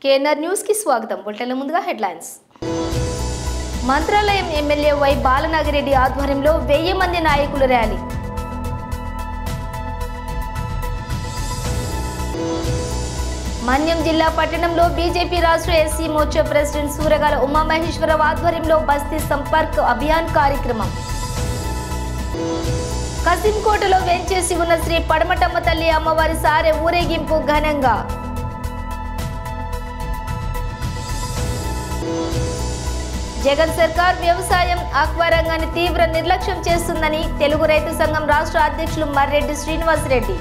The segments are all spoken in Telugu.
కేఎన్ఆర్ న్యూస్ కి స్వాగతం బులెటిన్ల ముందుగా headlines Mantralayam MLA Y Balanagireddy ఆధ్వర్యంలో వెయ్యి మంది నాయకులు ర్యాలీ మన్యం జిల్లా పట్టణంలో బీజేపీ రాష్ట్ర ఎస్సీ మోర్చా ప్రెసిడెంట్ సూరగాల ఉమామహేశ్వరరావు ఆధ్వర్యంలో బస్తీ సంపర్క్ అభియాన్ కార్యక్రమం కసింకోటలో వెంచేసి ఉన్న శ్రీ పడమటమ్మ తల్లి అమ్మవారి సారె ఊరేగింపు ఘనంగా జగన్ సర్కార్ వ్యవసాయం ఆక్వా రంగాన్ని తీవ్ర నిర్లక్ష్యం చేస్తుందని తెలుగు రైతు సంఘం రాష్ట్ర అధ్యక్షులు మర్రెడ్డి శ్రీనివాస్ రెడ్డి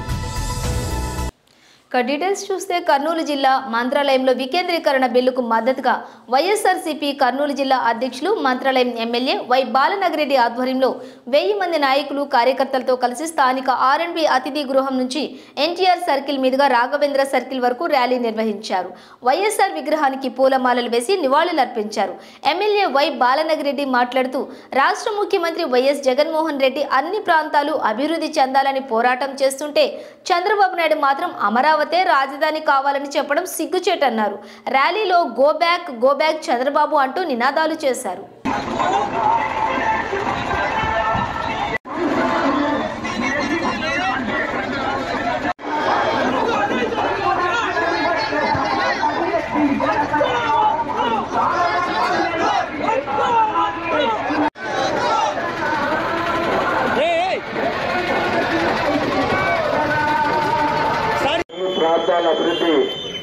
ఇక డీటెయిల్స్ చూస్తే కర్నూలు జిల్లా మంత్రాలయంలో వికేంద్రీకరణ బిల్లుకు మద్దతుగా వైఎస్ఆర్సీపీ కర్నూలు జిల్లా అధ్యక్షులు మంత్రాలయం ఎమ్మెల్యే వై బాలనగరెడ్డి ఆధ్వర్యంలో వెయ్యి మంది నాయకులు కార్యకర్తలతో కలిసి స్థానిక ఆర్ఎండ్బి అతిథి గృహం నుంచి ఎన్టీఆర్ సర్కిల్ మీదుగా రాఘవేంద్ర సర్కిల్ వరకు ర్యాలీ నిర్వహించారు వైఎస్ఆర్ విగ్రహానికి పూలమాలలు వేసి నివాళులర్పించారు ఎమ్మెల్యే వై బాలనగరెడ్డి మాట్లాడుతూ రాష్ట్ర ముఖ్యమంత్రి వైఎస్ జగన్మోహన్ రెడ్డి అన్ని ప్రాంతాలు అభివృద్ధి చెందాలని పోరాటం చేస్తుంటే చంద్రబాబు నాయుడు మాత్రం అమరావతి రాజధాని కావాలని చెప్పడం సిగ్గుచేటన్నారు ర్యాలీలో go back go back Chandrababu అంటూ నినాదాలు చేశారు అన్ని ప్రాంతాల అభివృద్ధి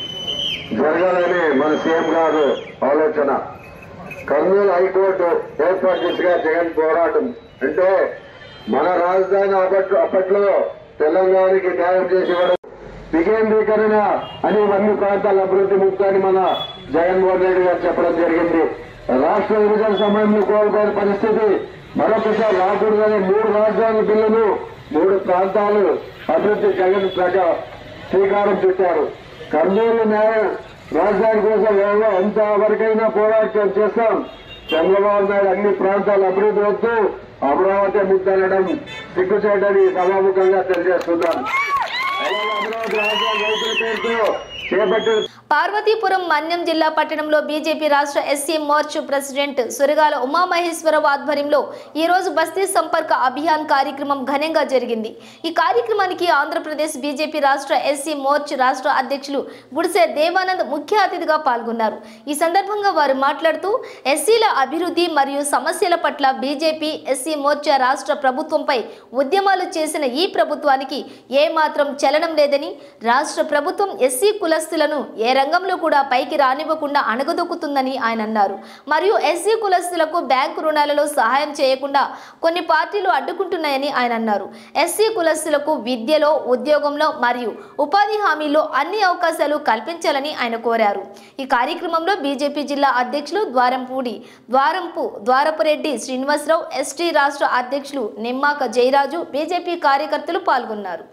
జరగాలని మన సీఎం గారు ఆలోచన కర్నూలు హైకోర్టు ఏర్పాటు దిశగా జగన్ పోరాటం అంటే మన రాజధాని అప్పట్లో అప్పట్లో తెలంగాణకి న్యాయం చేసి ఇవ్వడం వికేంద్రీకరణ అని అన్ని ప్రాంతాల అభివృద్ధి ముక్తాన్ని మన జగన్మోహన్ రెడ్డి గారు చెప్పడం జరిగింది రాష్ట్ర విభజన సమయంలో కోల్పోయిన పరిస్థితి మరొకసారి రాకూడదని మూడు రాజధాని బిల్లులు మూడు ప్రాంతాలు అభివృద్ధి జగన్ ప్రజా శ్రీకారం చుట్టారు కర్నూలు న్యాయ రాజధాని కోసం ఎవరో ఎంత వరకైనా పోరాటం చేస్తాం చంద్రబాబు నాయుడు అన్ని ప్రాంతాల అభివృద్ధి వద్దు అమరావతి ముద్దనడం సిగ్గుచేయడని సభాముఖంగా తెలియజేస్తున్నాను అలాగే అమరావతి రాజధాని రైతుల పేరుతో చేపట్టిన పార్వతీపురం మన్యం జిల్లా పట్టణంలో బీజేపీ రాష్ట్ర ఎస్సీ మోర్చ్ ప్రెసిడెంట్ సురగాల ఉమామహేశ్వరరావు ఆధ్వర్యంలో ఈ రోజు బస్తీ సంపర్క అభియాన్ కార్యక్రమం ఘనంగా జరిగింది ఈ కార్యక్రమానికి ఆంధ్రప్రదేశ్ బీజేపీ రాష్ట్ర ఎస్సీ మోర్చ్ రాష్ట్ర అధ్యక్షులు గుడిసె దేవానంద్ ముఖ్య అతిథిగా పాల్గొన్నారు ఈ సందర్భంగా వారు మాట్లాడుతూ ఎస్సీల అభివృద్ధి మరియు సమస్యల పట్ల బీజేపీ ఎస్సీ మోర్చా రాష్ట్ర ప్రభుత్వంపై ఉద్యమాలు చేసిన ఈ ప్రభుత్వానికి ఏమాత్రం చలనం లేదని రాష్ట్ర ప్రభుత్వం ఎస్సీ కులస్తులను ఏ రంగంలో కూడా పైకి రానివ్వకుండా అణగదొక్కుతుందని ఆయన అన్నారు మరియు ఎస్సీ కులస్తులకు బ్యాంకు రుణాలలో సహాయం చేయకుండా కొన్ని పార్టీలు అడ్డుకుంటున్నాయని ఆయన అన్నారు ఎస్సీ కులస్తులకు విద్యలో ఉద్యోగంలో మరియు ఉపాధి హామీలో అన్ని అవకాశాలు కల్పించాలని ఆయన కోరారు ఈ కార్యక్రమంలో బీజేపీ జిల్లా అధ్యక్షులు ద్వారంపూడి ద్వారంపు ద్వారపురెడ్డి శ్రీనివాసరావు ఎస్టీ రాష్ట్ర అధ్యక్షులు నిమ్మాక జయరాజు బీజేపీ కార్యకర్తలు పాల్గొన్నారు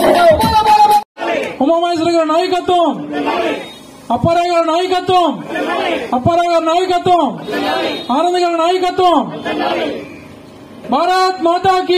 ఉమామహేశ్వర గారి నాయకత్వం అప్పారావు గారి నాయకత్వం అప్పారావు గారి నాయకత్వం ఆనంద్ గారి నాయకత్వం భారత్ మాతాకి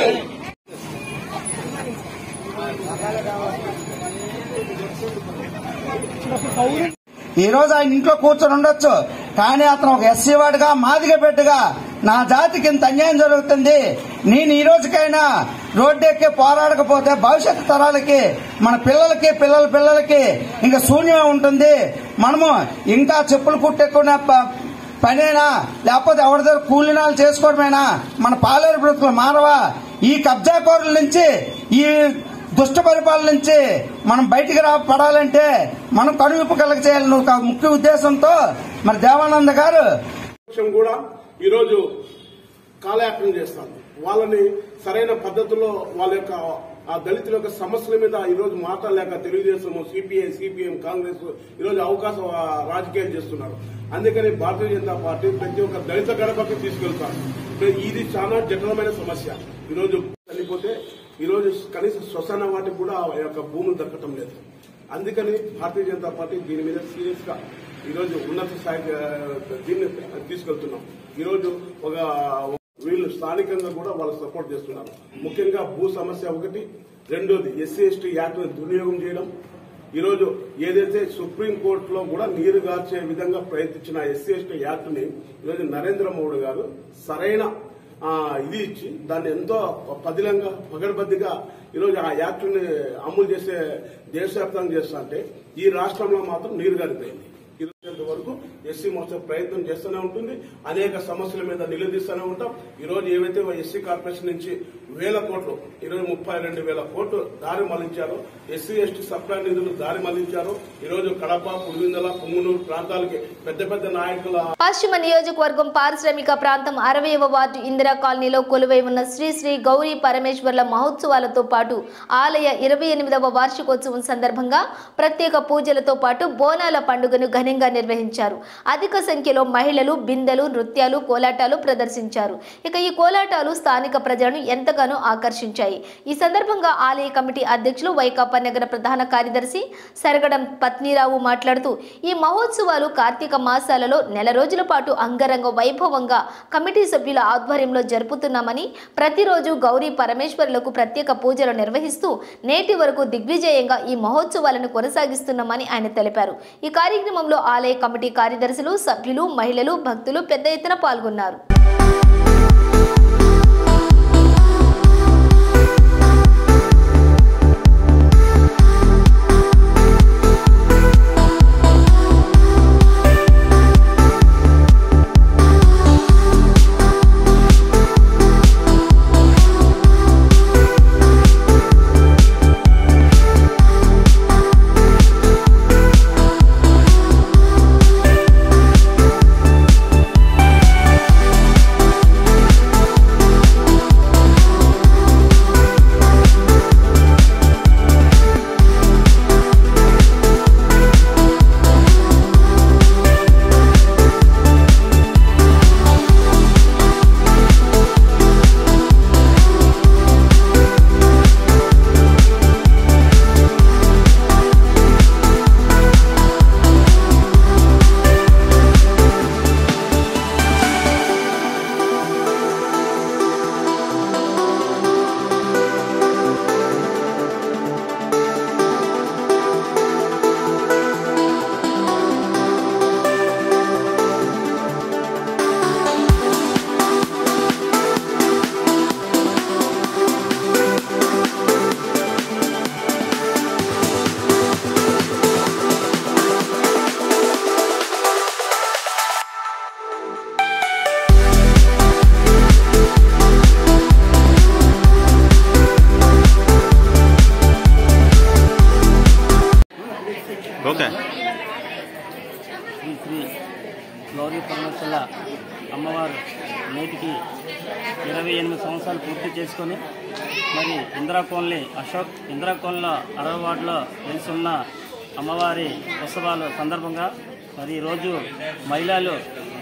ఈ రోజు ఆయన ఇంట్లో కూర్చొని ఉండొచ్చు కానీ అతను ఒక ఎస్సీ వాడిగా మాదిగ పెట్టుగా నా జాతికి ఇంత అన్యాయం జరుగుతుంది నేను ఈ రోజుకైనా రోడ్డు ఎక్కి పోరాడకపోతే భవిష్యత్తు తరాలకి మన పిల్లలకి పిల్లల పిల్లలకి ఇంకా శూన్యమే ఉంటుంది మనము ఇంకా చెప్పులు కుట్టెక్కునే ప- పనేనా లేకపోతే ఎవరి దగ్గర కూలినాలు చేసుకోవడమేనా మన పాలేరు బ్రతుకులు మానవా ఈ కబ్జా కోరుల నుంచి ఈ దుష్ట పరిపాలన నుంచి మనం బయటికి రా పడాలంటే మనం కనువిప్పు కలగ చేయాలని ఒక ముఖ్య ఉద్దేశంతో మరి దేవానంద గారు పక్షం కూడా ఈరోజు కాలయాపన చేస్తాం వాళ్ళని సరైన పద్ధతిలో వాళ్ళ యొక్క ఆ దళితుల యొక్క సమస్యల మీద ఈరోజు మాట్లాడలేక తెలుగుదేశం సిపిఐ సిపిఎం కాంగ్రెస్ ఈరోజు అవకాశం ఆ, రాజకీయాలు చేస్తున్నారు అందుకని భారతీయ జనతా పార్టీ ప్రతి ఒక్క దళిత గడపకి తీసుకెళ్తారు ఇది చాలా జటిలమైన సమస్య ఈరోజు చనిపోతే ఈరోజు కనీస శ్మశాన వాటికి కూడా ఆ యొక్క భూములు దక్కటం లేదు అందుకని భారతీయ జనతా పార్టీ దీని మీద సీరియస్ గా ఈరోజు ఉన్నత స్థాయికి ఆ, దీన్ని తీసుకెళ్తున్నాం ఈరోజు ఒక వీళ్ళు స్థానికంగా కూడా వాళ్ళు సపోర్ట్ చేస్తున్నారు ముఖ్యంగా భూ సమస్య ఒకటి రెండోది ఎస్సీ ఎస్టీ యాక్ట్ దుర్వినియోగం చేయడం ఈరోజు ఏదైతే సుప్రీం కోర్టులో కూడా నీరు గార్చే విధంగా ప్రయత్నించిన ఎస్సీ ఎస్టీ యాక్ట్ని ఈరోజు నరేంద్ర మోడీ గారు సరైన ఆ, ఇది ఇచ్చి దాన్ని ఎంతో పదిలంగా పగడబద్దిగా ఈరోజు ఆ యాక్ట్ని అమలు చేసే దేశవ్యాప్తంగా చేస్తా అంటే ఈ రాష్ట్రంలో మాత్రం నీరు గారిపోయింది ఇరవై వరకు ఎస్సీ మోర్చా ప్రయత్నం చేస్తూనే ఉంటుంది అనేక సమస్యల మీద నిలదీస్తూనే ఉంటాం ఈ రోజు ఏవైతే ఎస్సీ కార్పొరేషన్ నుంచి వేల కోట్లు ఇరవై ముప్పై రెండు వేల కోట్లు దారి మళ్లించారో ఎస్సీ ఎస్టీ సప్లై నిధులు దారి మళ్లించారో ఈ రోజు కడప పులివెందుల పొంగునూరు ప్రాంతాలకి పెద్ద పెద్ద నాయకుల పశ్చిమ నియోజకవర్గం పారిశ్రామిక ప్రాంతం అరవైవ వార్డు ఇందిరా కాలనీలో కొలువై ఉన్న శ్రీ శ్రీ గౌరీ పరమేశ్వర్ల మహోత్సవాలతో పాటు ఆలయ ఇరవై ఎనిమిదవ వార్షికోత్సవం సందర్భంగా ప్రత్యేక పూజలతో పాటు బోనాల పండుగను ఘనంగా నిర్వహించారు అధిక సంఖ్యలో మహిళలు బిందెలు నృత్యాలు కోలాటాలు ప్రదర్శించారు ఇక ఈ కోలాటాలు స్థానిక ప్రజలను ఎంతగానో ఆకర్షించాయి ఈ సందర్భంగా ఆలయ కమిటీ అధ్యక్షులు వైకాపా నగర ప్రధాన కార్యదర్శి సరగడం పత్నీరావు మాట్లాడుతూ ఈ మహోత్సవాలు కార్తీక మాసాలలో నెల రోజుల పాటు అంగరంగ వైభవంగా కమిటీ సభ్యుల ఆధ్వర్యంలో జరుపుతున్నామని ప్రతిరోజు గౌరీ పరమేశ్వరులకు ప్రత్యేక పూజలు నిర్వహిస్తూ నేటి వరకు దిగ్విజయంగా ఈ మహోత్సవాలను కొనసాగిస్తున్నామని ఆయన తెలిపారు ఈ కార్యక్రమంలో ఆలయ కమిటీ కార్యదర్శులు సభ్యులు మహిళలు భక్తులు పెద్ద ఎత్తున పాల్గొన్నారు ఓకే శ్రీ శ్రీ గౌరీ పరమేశ్వర అమ్మవారు నేటికి ఇరవై ఎనిమిది సంవత్సరాలు పూర్తి చేసుకొని మరి ఇందిరా కోన్లీ అశోక్ ఇందిరా కోన్లో అరవై వార్డులో వెలిసి ఉన్న అమ్మవారి ఉత్సవాలు సందర్భంగా మరి ఈరోజు మహిళలు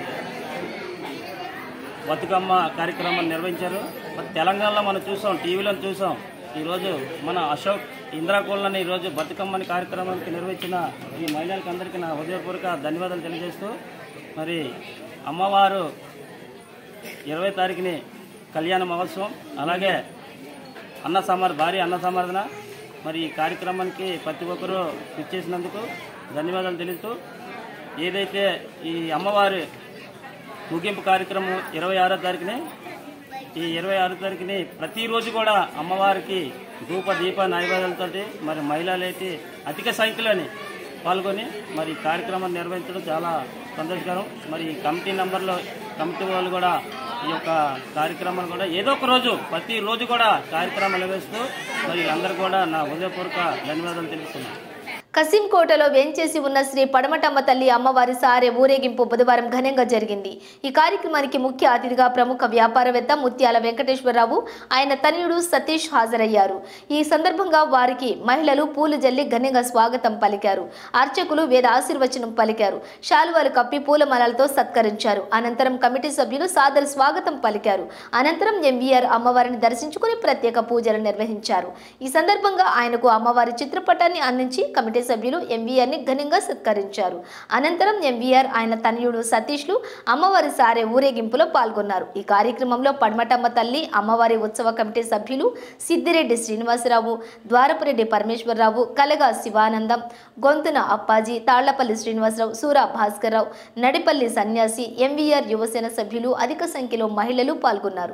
బతుకమ్మ కార్యక్రమం నిర్వహించారు మరి తెలంగాణలో మనం చూసాం టీవీలో చూసాం ఈరోజు మన అశోక్ ఇందిరాకోళ్ళని ఈరోజు బతుకమ్మని కార్యక్రమానికి నిర్వహించిన ఈ మహిళలకు అందరికీ నా హృదయపూర్వక ధన్యవాదాలు తెలియజేస్తూ మరి అమ్మవారు ఇరవై తారీఖుని కళ్యాణ మహోత్సవం అలాగే అన్న సమర్ భారీ అన్న సమర్థన మరి ఈ కార్యక్రమానికి ప్రతి ఒక్కరూ ఇచ్చేసినందుకు ధన్యవాదాలు తెలుస్తూ ఏదైతే ఈ అమ్మవారి ముగింపు కార్యక్రమం ఇరవై ఆరో తారీఖుని ఈ ఇరవై ఆరో తారీఖుని ప్రతిరోజు కూడా అమ్మవారికి ధూప దీప నైవేద్యాలతో మరి మహిళలైతే అధిక సంఖ్యలోని పాల్గొని మరి ఈ కార్యక్రమాన్ని నిర్వహించడం చాలా సంతోషకరం మరి ఈ కమిటీ నంబర్లో కమిటీ వాళ్ళు కూడా ఈ యొక్క కార్యక్రమాన్ని కూడా ఏదో ఒక రోజు ప్రతి రోజు కూడా కార్యక్రమాలు నిర్వహిస్తూ మరి అందరూ కూడా నా హృదయపూర్వక ధన్యవాదాలు తెలుపుతున్నాను కసింకోటలో వేంచేసి ఉన్న శ్రీ పడమటమ్మ తల్లి అమ్మవారి సారే ఊరేగింపు బుధవారం ఘనంగా జరిగింది ఈ కార్యక్రమానికి ముఖ్య అతిథిగా ప్రముఖ వ్యాపారవేత్త ముత్యాల వెంకటేశ్వరరావు ఆయన తనయుడు సతీష్ హాజరయ్యారు ఈ సందర్భంగా వారికి మహిళలు పూలు జల్లి ఘనంగా స్వాగతం పలికారు అర్చకులు వేద ఆశీర్వచనం పలికారు శాలువాలు కప్పి పూలమాలలతో సత్కరించారు అనంతరం కమిటీ సభ్యులు సాదర స్వాగతం పలికారు అనంతరం ఎంవీఆర్ అమ్మవారిని దర్శించుకుని ప్రత్యేక పూజలు నిర్వహించారు ఈ సందర్భంగా ఆయనకు అమ్మవారి చిత్రపటాన్ని అందించి కమిటీ కమిటీ సభ్యులు ఎంవీఆర్ ని ఘనంగా సత్కరించారు అనంతరం ఎంవీఆర్ ఆయన తనయుడు సతీష్లు అమ్మవారి సారే ఊరేగింపులో పాల్గొన్నారు ఈ కార్యక్రమంలో పడమటమ్మ తల్లి అమ్మవారి ఉత్సవ కమిటీ సభ్యులు సిద్దిరెడ్డి శ్రీనివాసరావు ద్వారపురెడ్డి పరమేశ్వరరావు కలగా శివానందం గొంతున అప్పాజీ తాళ్లపల్లి శ్రీనివాసరావు సూరా భాస్కర్రావు నడిపల్లి సన్యాసి ఎంవీఆర్ యువసేన సభ్యులు అధిక సంఖ్యలో మహిళలు పాల్గొన్నారు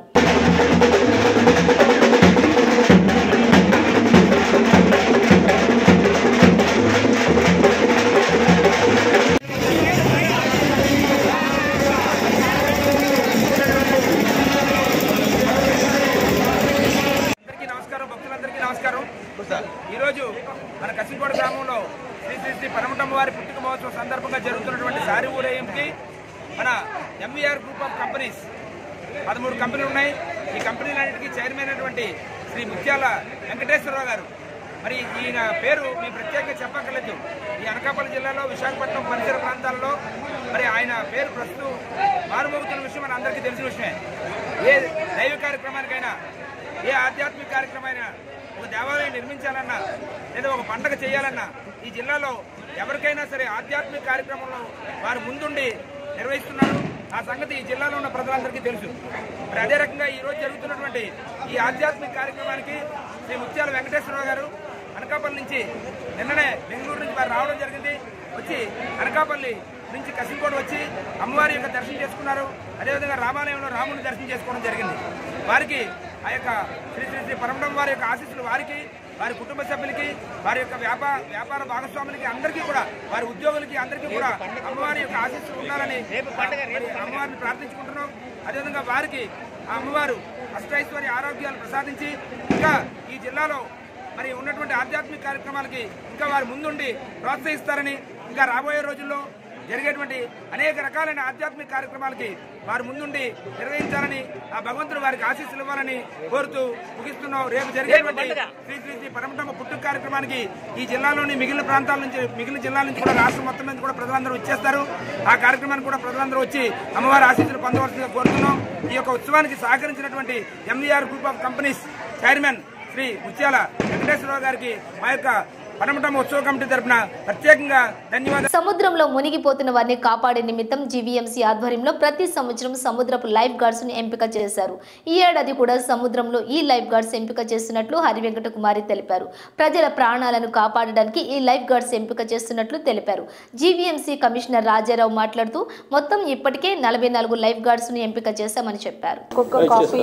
అందరికీ నమస్కారం భక్తులందరికీ నమస్కారం ఈరోజు మన కసింకోట గ్రామంలో శ్రీ శ్రీ శ్రీ పరమటమ్మ వారి పుట్టిక మహోత్సవం సందర్భంగా జరుగుతున్నటువంటి సారి ఊరేగింపుకి మన ఎంవీఆర్ గ్రూప్ ఆఫ్ కంపెనీస్ పదమూడు కంపెనీలు ఉన్నాయి ఈ కంపెనీలన్నిటికీ చైర్మన్ అయినటువంటి శ్రీ ముత్యాల వెంకటేశ్వరరావు గారు మరి ఈయన పేరు మీ ప్రత్యేకంగా చెప్పక్కర్లేదు ఈ అనకాపల్లి జిల్లాలో విశాఖపట్నం పరిసర ప్రాంతాల్లో మరి ఆయన పేరు ప్రస్తుతం మారుమోగుతున్న విషయం మన అందరికీ తెలిసిన విషయమే ఏ దైవ కార్యక్రమానికైనా ఏ ఆధ్యాత్మిక కార్యక్రమైనా ఒక దేవాలయం నిర్మించాలన్నా లేదా ఒక పండగ చేయాలన్నా ఈ జిల్లాలో ఎవరికైనా సరే ఆధ్యాత్మిక కార్యక్రమంలో వారు ముందుండి నిర్వహిస్తున్నారు ఆ సంగతి ఈ జిల్లాలో ఉన్న ప్రజలందరికీ తెలుసు మరి అదే రకంగా ఈ రోజు జరుగుతున్నటువంటి ఈ ఆధ్యాత్మిక కార్యక్రమానికి శ్రీ ముత్యాల వెంకటేశ్వరరావు గారు అనకాపల్లి నుంచి నిన్ననే బెంగళూరు నుంచి వారు రావడం జరిగింది వచ్చి అనకాపల్లి నుంచి కసింకోట వచ్చి అమ్మవారి యొక్క దర్శనం చేసుకున్నారు అదేవిధంగా రామాలయంలో రాముని దర్శనం చేసుకోవడం జరిగింది వారికి ఆ యొక్క శ్రీ శ్రీ శ్రీ పరమడం వారి యొక్క ఆశీస్సులు వారికి వారి కుటుంబ సభ్యులకి వారి యొక్క వ్యాపార వ్యాపార భాగస్వాములకి అందరికీ కూడా వారి ఉద్యోగులకి అందరికీ కూడా అమ్మవారి యొక్క ఆశీస్సులు ఉండాలని మరి అమ్మవారిని ప్రార్థించుకుంటున్నాం అదేవిధంగా వారికి ఆ అమ్మవారు అష్టైశ్వర్య ఆరోగ్యాలు ప్రసాదించి ఇంకా ఈ జిల్లాలో మరి ఉన్నటువంటి ఆధ్యాత్మిక కార్యక్రమాలకి ఇంకా వారు ముందుండి ప్రోత్సహిస్తారని ఇంకా రాబోయే రోజుల్లో జరిగేటువంటి అనేక రకాలైన ఆధ్యాత్మిక కార్యక్రమాలకి వారు ముందుండి నిర్వహించాలని ఆ భగవంతుడు వారికి ఆశీస్సులు ఇవ్వాలని కోరుతూ ముగిస్తున్నాం రేపు జరిగేటువంటి శ్రీ శ్రీ శ్రీ పరమటమ్మ పుట్టుక కార్యక్రమానికి ఈ జిల్లాలోని మిగిలిన ప్రాంతాల నుంచి మిగిలిన జిల్లాల నుంచి కూడా రాష్ట్రం మొత్తం నుంచి కూడా ప్రజలందరూ వచ్చేస్తారు ఆ కార్యక్రమానికి కూడా ప్రజలందరూ వచ్చి అమ్మవారి ఆశీస్సులు పొందవలసిందిగా కోరుతున్నాం ఈ యొక్క ఉత్సవానికి సహకరించినటువంటి MVR group of companies chairman Sri Muthyala Venkateswararao గారికి మా యొక్క పరమటమ్మ ఉత్సవ కమిటీ తరపున ప్రత్యేకంగా ధన్యవాదాలు సముద్రంలో మునిగిపోతున్న వారిని కాపాడే నిమిత్తం జీవీఎంసీ ఆధ్వర్యంలో ప్రతి సంవత్సరం సముద్రపు లైఫ్ గార్డ్స్ ను ఎంపిక చేశారు ఈ ఏడాది కూడా సముద్రంలో ఈ లైఫ్ గార్డ్స్ ఎంపిక చేస్తున్నట్లు హరివెంకట కుమారి తెలిపారు ప్రజల ప్రాణాలను కాపాడడానికి ఈ లైఫ్ గార్డ్స్ ఎంపిక చేస్తున్నట్లు తెలిపారు జీవీఎంసీ కమిషనర్ రాజారావు మాట్లాడుతూ మొత్తం ఇప్పటికే నలభై నాలుగు లైఫ్ గార్డ్స్ ను ఎంపిక చేశామని చెప్పారు ఒక్కొక్క కాఫీ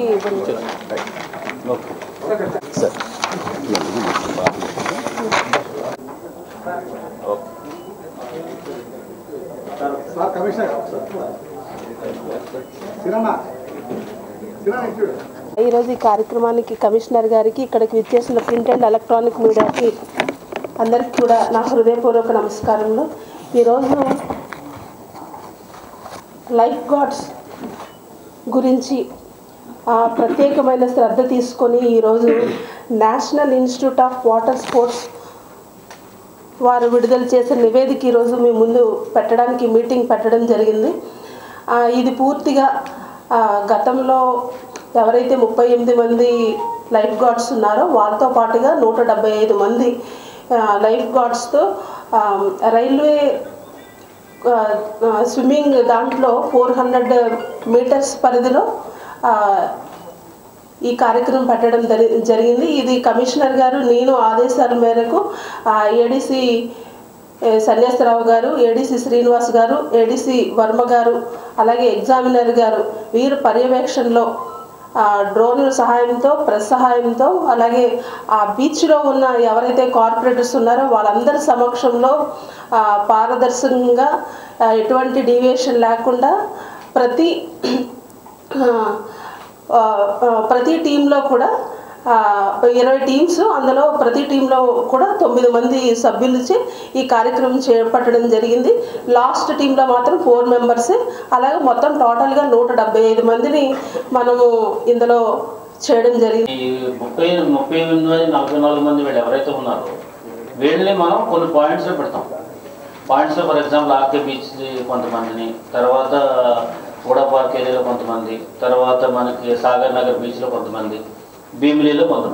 ఈరోజు ఈ కార్యక్రమానికి కమిషనర్ గారికి ఇక్కడికి విచ్చేసిన ప్రింట్ అండ్ ఎలక్ట్రానిక్ మీడియాకి అందరికీ కూడా నా హృదయపూర్వక నమస్కారములు ఈరోజు లైఫ్ గార్డ్స్ గురించి ఆ, ప్రత్యేకమైన శ్రద్ధ తీసుకొని ఈరోజు national institute of water sports వారు విడుదల చేసిన నివేదిక ఈరోజు మీ ముందు పెట్టడానికి మీటింగ్ పెట్టడం జరిగింది ఆ, ఇది పూర్తిగా ఆ, గతంలో ఎవరైతే ముప్పై ఎనిమిది మంది లైఫ్ గార్డ్స్ ఉన్నారో వాళ్ళతో పాటుగా నూట డెబ్బై ఐదు మంది ఆ, లైఫ్ గార్డ్స్తో ఆ, రైల్వే ఆ, ఆ, స్విమ్మింగ్ దాంట్లో ఫోర్ హండ్రెడ్ మీటర్స్ పరిధిలో ఆ, ఈ కార్యక్రమం పెట్టడం జరి జరిగింది ఇది కమిషనర్ గారు నేను ఆదేశాల మేరకు ఏడీసీ సన్యాసరావు గారు ఏడీసీ శ్రీనివాస్ గారు ఏడీసీ వర్మ గారు అలాగే ఎగ్జామినర్ గారు వీరు పర్యవేక్షణలో ఆ, డ్రోన్ల సహాయంతో ప్రెస్ సహాయంతో అలాగే ఆ బీచ్లో ఉన్న ఎవరైతే కార్పొరేటర్స్ ఉన్నారో వాళ్ళందరి సమక్షంలో ఆ, పారదర్శకంగా ఆ, ఎటువంటి డీవియేషన్ లేకుండా ప్రతి ఆ, ఆ, ఆ, ప్రతి టీంలో కూడా ఆ, ఇరవై టీమ్స్ అందులో ప్రతి టీంలో కూడా తొమ్మిది మంది సభ్యులచే ఈ కార్యక్రమం చేపట్టడం జరిగింది లాస్ట్ టీంలో మాత్రం ఫోర్ మెంబర్సే అలాగే మొత్తం టోటల్గా నూట డెబ్బై ఐదు మందిని మనము ఇందులో చేయడం జరిగింది ఈ ముప్పై ముప్పై ఎనిమిది మంది నలభై నాలుగు మంది వీళ్ళు ఎవరైతే ఉన్నారో వీళ్ళని మనం కొన్ని పాయింట్స్లో పెడతాం పాయింట్స్లో ఫర్ ఎగ్జాంపుల్ ఆర్కే బీచ్ కొంతమందిని తర్వాత కూడా పార్క్ ఏరియాలో కొంతమంది తర్వాత మనకి సాగర్ నగర్ బీచ్లో కొంతమంది భీమిలీలో కొంతమంది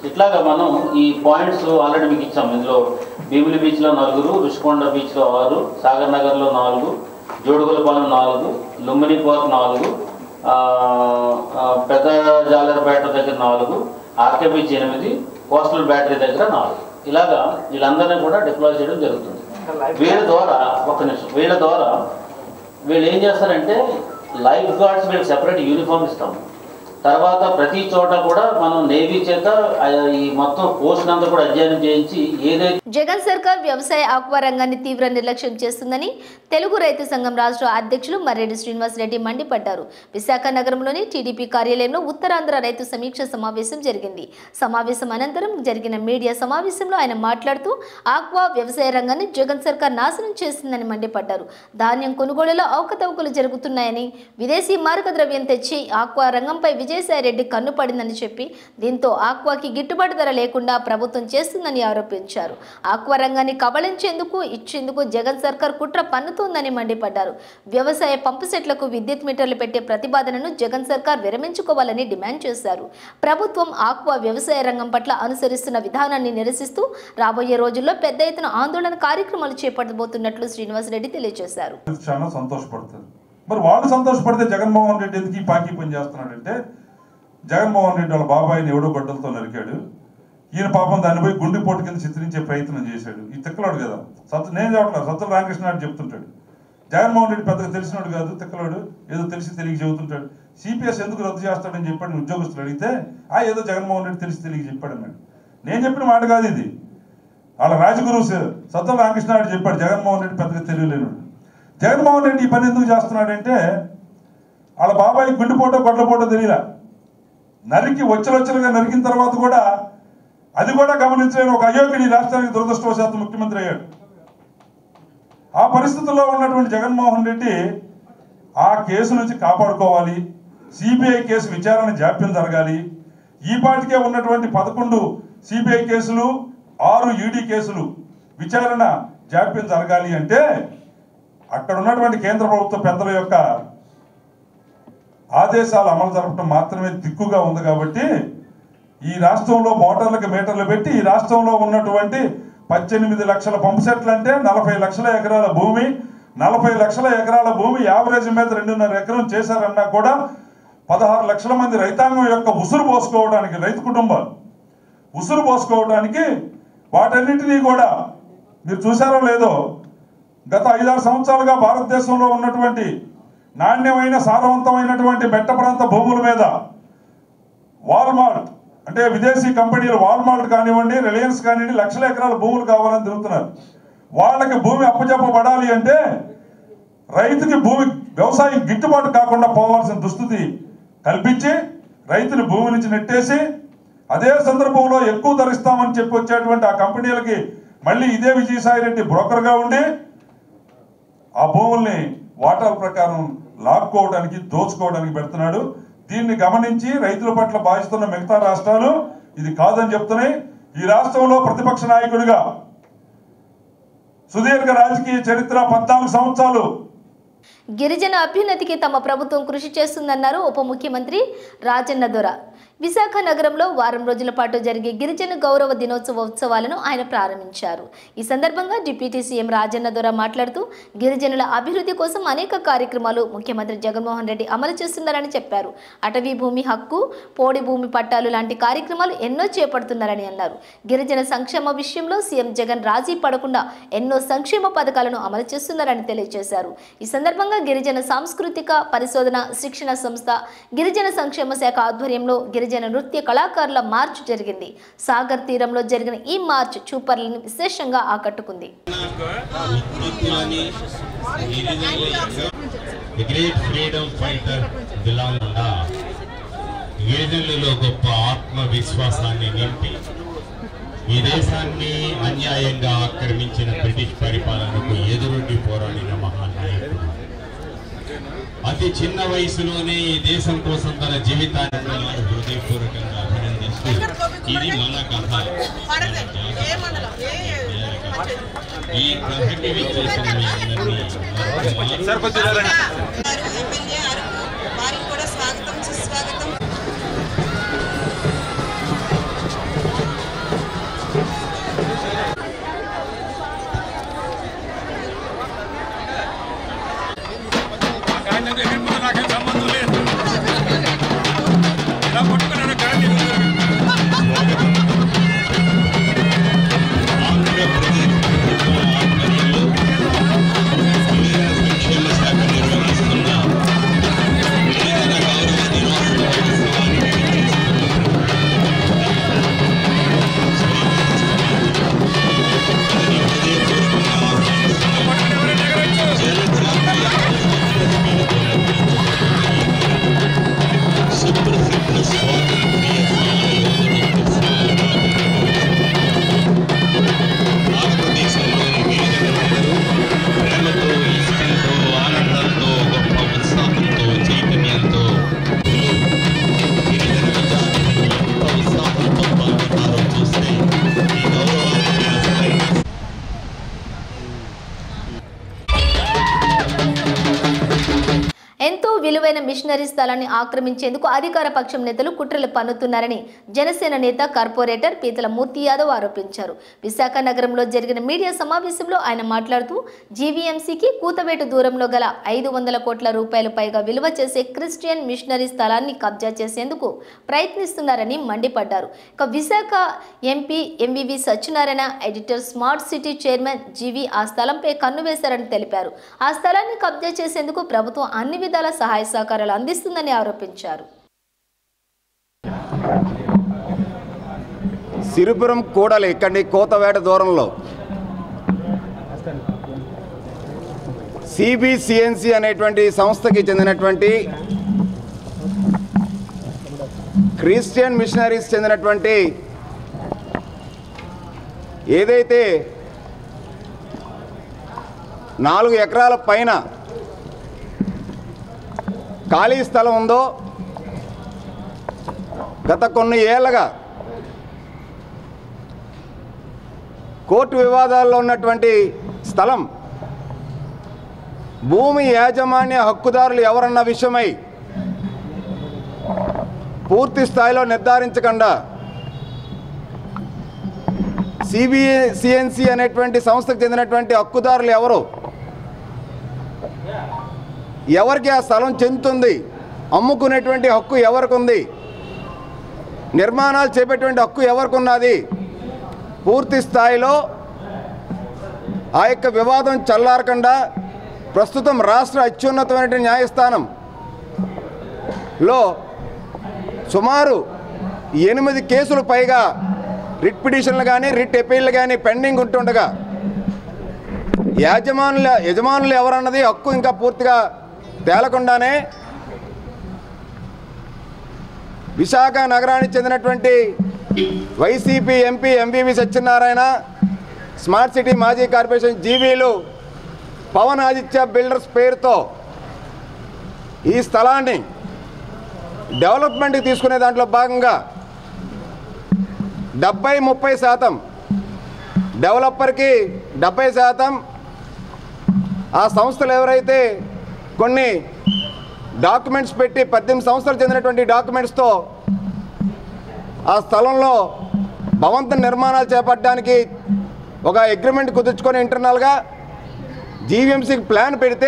ఇట్లాగా మనం ఈ పాయింట్స్ ఆల్రెడీ మీకు ఇచ్చాం ఇందులో భీమిలి బీచ్లో నలుగురు రుషికొండ బీచ్లో ఆరు సాగర్ నగర్లో నాలుగు జోడుగులపాలెం నాలుగు లుంబిని పార్క్ నాలుగు ఆ, ఆ, పెద్ద జాలర్పేట దగ్గర నాలుగు ఆర్కే బీచ్ ఎనిమిది కోస్టల్ బ్యాటరీ దగ్గర నాలుగు ఇలాగా వీళ్ళందరినీ కూడా డిప్లాయ్ చేయడం జరుగుతుంది వీళ్ళ ద్వారా ఒక నిమిషం వీళ్ళ ద్వారా వీళ్ళు ఏం చేస్తారంటే లైఫ్ గార్డ్స్ వీళ్ళకి సెపరేట్ యూనిఫామ్ ఇస్తాము తర్వాత ప్రతి చోట కూడా మనం నేవీ చేత ఆ, ఈ మొత్తం పోస్ట్ అంతా కూడా అధ్యయనం చేయించి ఏదైతే జగన్ సర్కార్ వ్యవసాయ ఆక్వా రంగాన్ని తీవ్ర నిర్లక్ష్యం చేస్తుందని తెలుగు రైతు సంఘం రాష్ట్ర అధ్యక్షులు మర్రెడ్డి శ్రీనివాస్ రెడ్డి మండిపడ్డారు విశాఖ నగరంలోని టీడీపీ కార్యాలయంలో ఉత్తరాంధ్ర రైతు సమీక్ష సమావేశం జరిగింది సమావేశం అనంతరం జరిగిన మీడియా సమావేశంలో ఆయన మాట్లాడుతూ ఆక్వా వ్యవసాయ రంగాన్ని జగన్ సర్కార్ నాశనం చేసిందని మండిపడ్డారు ధాన్యం కొనుగోలులో అవకతవకలు జరుగుతున్నాయని విదేశీ మారక ద్రవ్యం తెచ్చి ఆక్వా రంగంపై విజయసాయిరెడ్డి కన్ను పడిందని చెప్పి దీంతో ఆక్వాకి గిట్టుబాటు ధర లేకుండా ప్రభుత్వం చేస్తుందని ఆరోపించారు ఆక్వా రంగాన్ని కబళించేందుకు ఇచ్చేందుకు జగన్ సర్కార్ కుట్ర పన్నుతోందని మండిపడ్డారు వ్యవసాయ పంపు సెట్లకు విద్యుత్ మీటర్లు పెట్టే ప్రతిపాదనను జగన్ సర్కార్ విరమించుకోవాలని డిమాండ్ చేశారు ప్రభుత్వం ఆక్వా వ్యవసాయ రంగం పట్ల అనుసరిస్తున్న విధానాన్ని నిరసిస్తూ రాబోయే రోజుల్లో పెద్ద ఎత్తున ఆందోళన కార్యక్రమాలు చేపట్టబోతున్నట్లు శ్రీనివాసరెడ్డి తెలియజేశారు చాలా సంతోషపడతారు మరి వాళ్ళు సంతోషపడితే జగన్మోహన్ రెడ్డి ఎందుకు ఈ పాకి పని చేస్తున్నాడంటే జగన్మోహన్ రెడ్డి వాళ్ళ బాబాయిని ఎవడో గొడ్డలతో నరికాడు ఈయన పాపం దాన్ని పోయి గుండెపోటు కింద చిత్రించే ప్రయత్నం చేశాడు ఈ తిక్కలోడు కదా సత్తు నేను చెప్పట్లేదు సత్తుల రామకృష్ణ నాయుడు చెప్తుంటాడు జగన్మోహన్ రెడ్డి పెద్దగా తెలిసినాడు కాదు తిక్కలోడు ఏదో తెలిసి తెలియక చెబుతుంటాడు సిపిఎస్ ఎందుకు రద్దు చేస్తాడని చెప్పాడు ఉద్యోగస్తులు అడిగితే ఆ ఏదో జగన్మోహన్ రెడ్డి తెలిసి తెలియక చెప్పాడు అన్నాడు నేను చెప్పిన మాట కాదు ఇది వాళ్ళ రాజగురు సత్తుల రామకృష్ణ నాయుడు చెప్పాడు జగన్మోహన్ రెడ్డి పెద్దగా తెలియలేను జగన్మోహన్ రెడ్డి ఈ పని ఎందుకు చేస్తున్నాడంటే వాళ్ళ బాబాయ్ గుండెపోటో గొడ్లపోటో తెలియలా నరికి వచ్చలొచ్చలుగా నరికిన తర్వాత కూడా అది కూడా గమనించలేని ఒక అయోగ్యుడి రాష్ట్రానికి దురదృష్టవశాత్తు ముఖ్యమంత్రి అయ్యాడు ఆ పరిస్థితుల్లో ఉన్నటువంటి జగన్మోహన్ రెడ్డి ఆ కేసు నుంచి కాపాడుకోవాలి సిబిఐ కేసు విచారణ జాప్యం జరగాలి ఈ పాటికే ఉన్నటువంటి పదకొండు సిబిఐ కేసులు ఆరు ఈడీ కేసులు విచారణ జాప్యం జరగాలి అంటే అక్కడ ఉన్నటువంటి కేంద్ర ప్రభుత్వ పెద్దల యొక్క ఆదేశాలు అమలు జరపడం మాత్రమే దిక్కుగా ఉంది కాబట్టి ఈ రాష్ట్రంలో మోటార్లకు మీటర్లు పెట్టి ఈ రాష్ట్రంలో ఉన్నటువంటి పద్దెనిమిది లక్షల పంపు సెట్లు అంటే నలభై లక్షల ఎకరాల భూమి నలభై లక్షల ఎకరాల భూమి యావరేజ్ మీద రెండున్నర ఎకరం చేశారన్నా కూడా పదహారు లక్షల మంది రైతాంగం యొక్క ఉసురు పోసుకోవడానికి రైతు కుటుంబాలు ఉసురు పోసుకోవడానికి వాటన్నిటినీ కూడా మీరు చూసారో లేదో గత ఐదారు సంవత్సరాలుగా భారతదేశంలో ఉన్నటువంటి నాణ్యమైన సారవంతమైనటువంటి మెట్ట ప్రాంత భూముల మీద వాల్మార్ట్ అంటే విదేశీ కంపెనీలు వాల్మార్ట్ కానివ్వండి రిలయన్స్ కానివ్వండి లక్షల ఎకరాల భూములు కావాలని తిరుగుతున్నారు వాళ్ళకి భూమి అప్పచెప్పబడాలి అంటే రైతుకి భూమి వ్యవసాయం గిట్టుబాటు కాకుండా పోవాల్సిన దుస్థితి కల్పించి రైతుని భూమి నుంచి నెట్టేసి అదే సందర్భంలో ఎక్కువ ధరిస్తామని చెప్పి వచ్చేటువంటి ఆ కంపెనీలకి మళ్ళీ ఇదే విజయసాయిరెడ్డి బ్రోకర్గా ఉండి ఆ భూముల్ని వాటాల ప్రకారం లాక్కోవడానికి దోచుకోవడానికి పెడుతున్నాడు దీన్ని గమనించి రైతుల పట్ల బాధిస్తున్న మిగతా రాష్ట్రాలు ఇది కాదని చెప్తున్నాయి ఈ రాష్ట్రంలో ప్రతిపక్ష నాయకుడిగా సుదీర్ఘ రాజకీయ చరిత్ర పద్నాలుగు సంవత్సరాలు గిరిజన అభ్యున్నతికి తమ ప్రభుత్వం కృషి చేస్తుందన్నారు ఉప ముఖ్యమంత్రి రాజన్న దొర విశాఖ నగరంలో వారం రోజుల పాటు జరిగే గిరిజన గౌరవ దినోత్సవ ఉత్సవాలను ఆయన ప్రారంభించారు ఈ సందర్భంగా డిప్యూటీ సీఎం రాజన్న దొర మాట్లాడుతూ గిరిజనుల అభివృద్ధి కోసం అనేక కార్యక్రమాలు ముఖ్యమంత్రి జగన్మోహన్ రెడ్డి అమలు చేస్తున్నారని చెప్పారు అటవీ భూమి హక్కు పోడి భూమి పట్టాలు లాంటి కార్యక్రమాలు ఎన్నో చేపడుతున్నారని అన్నారు గిరిజన సంక్షేమ విషయంలో సీఎం జగన్ రాజీ పడకుండా ఎన్నో సంక్షేమ పథకాలను అమలు చేస్తున్నారని తెలియజేశారు ఈ సందర్భంగా గిరిజన సాంస్కృతిక పరిశోధన శిక్షణ సంస్థ గిరిజన సంక్షేమ శాఖ ఆధ్వర్యంలో గిరిజన నృత్య కళాకారుల మార్చ్ జరిగింది సాగర్ తీరంలో జరిగిన ఈ మార్చ్ చూపర్లను విశేషంగా ఆకట్టుకుంది The great freedom fighter బిలాంగా గిరిజనులలో గొప్ప ఆత్మవిశ్వాసాన్ని నింపి ఈ దేశాన్ని అన్యాయంగా ఆక్రమించిన బ్రిటిష్ పరిపాలనకు ఎదురొడ్డి పోరాడిన మహానాయకుడు అతి చిన్న వయసులోనే ఈ దేశం కోసం తన జీవితాన్ని వారు హృదయపూర్వకంగా అభినందిస్తూ ఇది మన కథ ఈ కథకి విచ్చేసిన మీ అందరినీ వారికి కూడా స్వాగతం సుస్వాగతం విలువైన మిషనరీ స్థలాన్ని ఆక్రమించేందుకు అధికార పక్షం నేతలు కుట్రలు పన్నుతున్నారని జనసేన నేత కార్పొరేటర్ పీతల మూర్తి యాదవ్ ఆరోపించారు విశాఖ నగరంలో జరిగిన మీడియా సమావేశంలో ఆయన మాట్లాడుతూ జీవీఎంసీకి కూతవేటు దూరంలో గల ఐదు వందల కోట్ల రూపాయలు పైగా విలువ చేసే క్రిస్టియన్ మిషనరీ స్థలాన్ని కబ్జా చేసేందుకు ప్రయత్నిస్తున్నారని మండిపడ్డారు ఇక Visakha MP MVV Satyanarayana editor smart city chairman GV ఆ స్థలంపై కన్ను వేశారని తెలిపారు ఆ స్థలాన్ని కబ్జా చేసేందుకు ప్రభుత్వం అన్ని విధాల సహాయ సహకారాలు అందిస్తుందని ఆరోపించారు సిరిపురం కూడలి ఇక్కడి కోతవేట దూరంలో సిబిసిఎన్సి అనేటువంటి సంస్థకి చెందినటువంటి క్రిస్టియన్ మిషనరీస్ చెందినటువంటి ఏదైతే నాలుగు ఎకరాల పైన ఖాళీ స్థలం ఉందో గత కొన్ని ఏళ్ళగా కోర్టు వివాదాల్లో ఉన్నటువంటి స్థలం భూమి యాజమాన్య హక్కుదారులు ఎవరన్న విషయమై పూర్తి స్థాయిలో నిర్ధారించకుండా సిబిఐ సిఎన్సి అనేటువంటి సంస్థకు చెందినటువంటి హక్కుదారులు ఎవరు ఎవరికి ఆ స్థలం చెందుతుంది అమ్ముకునేటువంటి హక్కు ఎవరికి ఉంది నిర్మాణాలు చేపట్టేటువంటి హక్కు ఎవరికి ఉన్నది పూర్తి స్థాయిలో ఆ యొక్క వివాదం చల్లారకుండా ప్రస్తుతం రాష్ట్ర అత్యున్నతమైన న్యాయస్థానంలో సుమారు ఎనిమిది కేసులు పైగా రిట్ పిటిషన్లు కానీ రిట్ అపీళ్ళు కానీ పెండింగ్ ఉంటుండగా యాజమానుల యజమానులు ఎవరన్నది హక్కు ఇంకా పూర్తిగా తేలకుండానే విశాఖ నగరానికి చెందినటువంటి YCP MP MVV Satyanarayana smart city మాజీ కార్పొరేషన్ జీవీలు పవన్ ఆదిత్య బిల్డర్స్ పేరుతో ఈ స్థలాన్ని డెవలప్మెంట్కి తీసుకునే దాంట్లో భాగంగా డెబ్బై ముప్పై శాతం డెవలపర్కి డెబ్బై శాతం ఆ సంస్థలు ఎవరైతే కొన్ని డాక్యుమెంట్స్ పెట్టి పద్దెనిమిది సంవత్సరాలు చెందినటువంటి డాక్యుమెంట్స్తో ఆ స్థలంలో భవంత నిర్మాణాలు చేపట్టడానికి ఒక అగ్రిమెంట్ కుదుర్చుకొని ఇంటర్నల్గా జీవీఎంసీకి ప్లాన్ పెడితే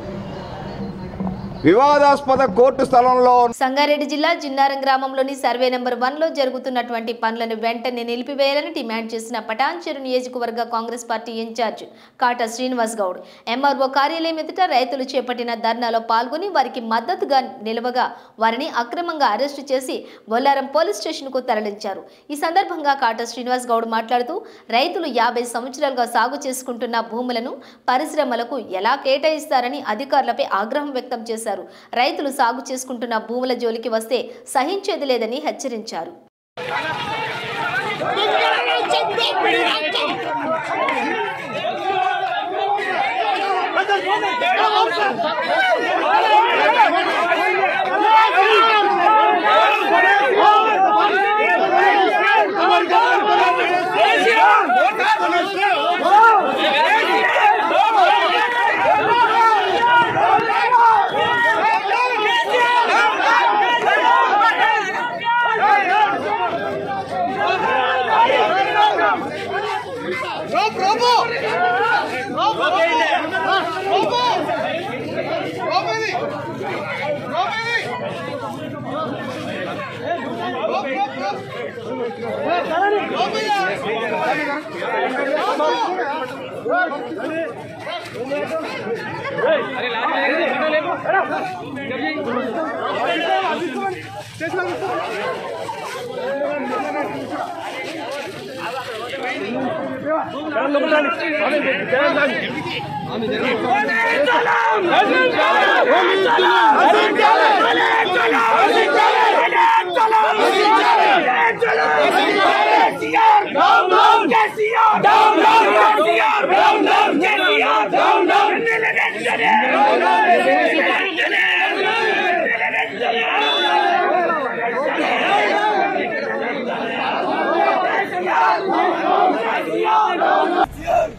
వివాదాస్పద కోర్టు స్థలంలో సంగారెడ్డి జిల్లా జిన్నారం గ్రామంలోని సర్వే నెంబర్ వన్ లో జరుగుతున్నటువంటి పనులను వెంటనే నిలిపివేయాలని డిమాండ్ చేసిన పటాన్చెరు నియోజకవర్గ Congress party incharge Kata Srinivas Goud MRO కార్యాలయం ఎదుట రైతులు చేపట్టిన ధర్నాలో పాల్గొని వారికి మద్దతుగా నిలవగా వారిని అక్రమంగా అరెస్టు చేసి బొల్లారం పోలీస్ స్టేషన్కు తరలించారు ఈ సందర్భంగా కాటా శ్రీనివాస్ గౌడ్ మాట్లాడుతూ రైతులు యాభై సంవత్సరాలుగా సాగు చేసుకుంటున్న భూములను పరిశ్రమలకు ఎలా కేటాయిస్తారని అధికారులపై ఆగ్రహం వ్యక్తం చేశారు రైతులు సాగు చేసుకుంటున్న భూముల జోలికి వస్తే సహించేది లేదని హెచ్చరించారు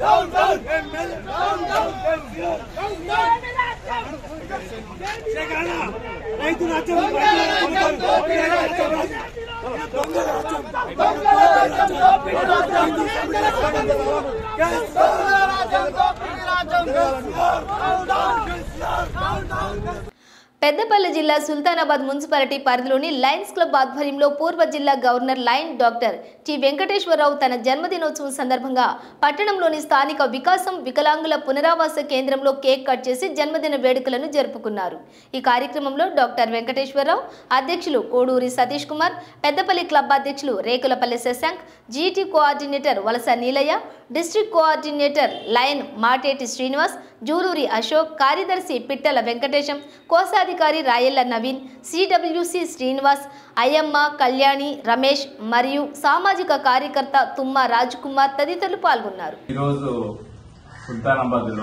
Down, down, పెద్దపల్లి జిల్లా సుల్తానాబాద్ మున్సిపాలిటీ పరిధిలోని లయన్స్ క్లబ్ ఆధ్వర్యంలో పూర్వ జిల్లా governor lion doctor T Venkateswararao తన జన్మదినోత్సవం సందర్భంగా పట్టణంలోని స్థానిక వికాసం వికలాంగుల పునరావాస కేంద్రంలో కేక్ కట్ చేసి జన్మదిన వేడుకలను జరుపుకున్నారు ఈ కార్యక్రమంలో డాక్టర్ వెంకటేశ్వరరావు అధ్యక్షులు కోడూరి సతీష్ కుమార్ పెద్దపల్లి క్లబ్ అధ్యక్షులు Rekulapalli Shashank GT coordinator Valasa Neelaiah district coordinator lion Mateti Srinivas Juluri Ashok కార్యదర్శి పిట్టల వెంకటేశం కోశాధికారి రాయెల్ల నవీన్ సిడబ్ల్యూసి శ్రీనివాస్ అయ్యమ్మ కళ్యాణి రమేష్ మరియు సామాజిక కార్యకర్త తుమ్మ రాజ్కుమార్ తదితరులు పాల్గొన్నారు ఈరోజు సుల్తానాబాద్లో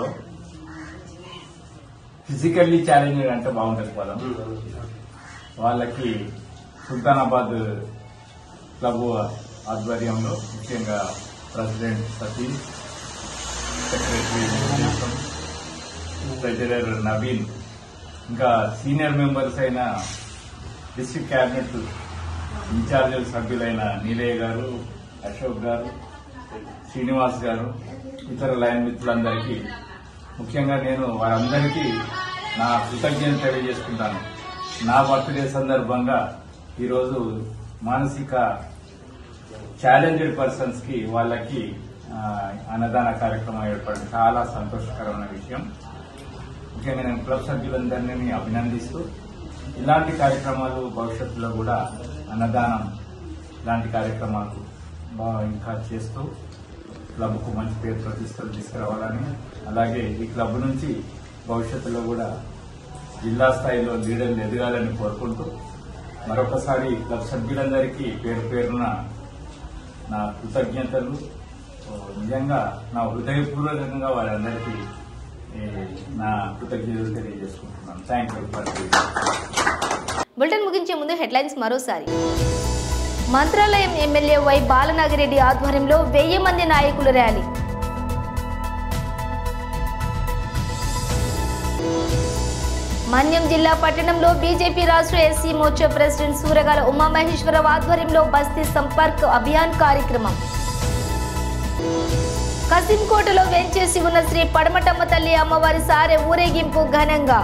ఫిజికల్లీ ఛాలెంజ్ అంటే బాగుంటుంది పదం వాళ్ళకి సుల్తానాబాద్ క్లబ్ ఆధ్వర్యంలో ముఖ్యంగా ప్రెసిడెంట్ సతీష్ సెక్రటరీ విజయసం, ట్రెజరర్ నవీన్ ఇంకా సీనియర్ మెంబర్స్ అయిన డిస్ట్రిక్ట్ క్యాబినెట్ ఇన్ఛార్జ్ సభ్యులైన నీలయ్య గారు అశోక్ గారు శ్రీనివాస్ గారు ఇతర లైన్ మిత్రులందరికీ ముఖ్యంగా నేను వారందరికీ నా కృతజ్ఞత తెలియజేసుకుంటాను నా బర్త్డే సందర్భంగా ఈరోజు మానసిక ఛాలెంజెడ్ పర్సన్స్ కి వాళ్ళకి ఆ, అన్నదాన కార్యక్రమం ఏర్పడడం చాలా సంతోషకరమైన విషయం ముఖ్యంగా నేను క్లబ్ సభ్యులందరినీ అభినందిస్తూ ఇలాంటి కార్యక్రమాలు భవిష్యత్తులో కూడా అన్నదానం లాంటి కార్యక్రమాలు బాగా ఇంకా చేస్తూ క్లబ్కు మంచి పేరు ప్రతిష్టలు తీసుకురావాలని అలాగే ఈ క్లబ్ నుంచి భవిష్యత్తులో కూడా జిల్లా స్థాయిలో లీడర్లు ఎదగాలని కోరుకుంటూ మరొకసారి క్లబ్ సభ్యులందరికీ పేరు పేరున నా కృతజ్ఞతలు ఓ, నిజంగా నా హృదయపూర్వకంగా వారందరికీ ఏ, నా కృతజ్ఞతలు తెలియజేసుకుంటున్నాను థ్యాంక్ యూ ఫర్ బులెటిన్ ముగించే ముందు హెడ్లైన్స్ మరోసారి మంత్రాలయం ఎమ్మెల్యే వై బాలనాగిరెడ్డి ఆధ్వర్యంలో వెయ్యి మంది నాయకుల ర్యాలీ మన్యం జిల్లా పట్టణంలో బీజేపీ రాష్ట్ర ఎస్సీ మోర్చా ప్రెసిడెంట్ సూరగాల ఉమామహేశ్వరరావు ఆధ్వర్యంలో బస్తీ సంపర్క్ అభియాన్ కార్యక్రమం కసింకోటలో వెంచేసి ఉన్న శ్రీ పడమటమ్మ తల్లి అమ్మవారి సారె ఊరేగింపు ఘనంగా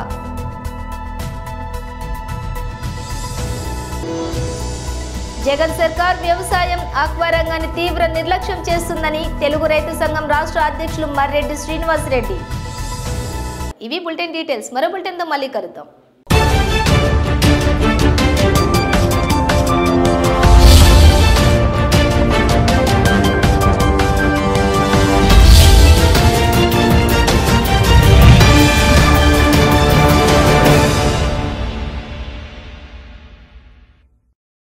జగన్ సర్కార్ వ్యవసాయం ఆక్వా రంగాన్ని తీవ్ర నిర్లక్ష్యం చేస్తుందని తెలుగు రైతు సంఘం రాష్ట్ర అధ్యక్షులు మర్రెడ్డి శ్రీనివాస్ రెడ్డి ఇవి బులెటిన్ డీటెయిల్స్ మరో బులెటిన్తో మళ్ళీ కలుద్దాం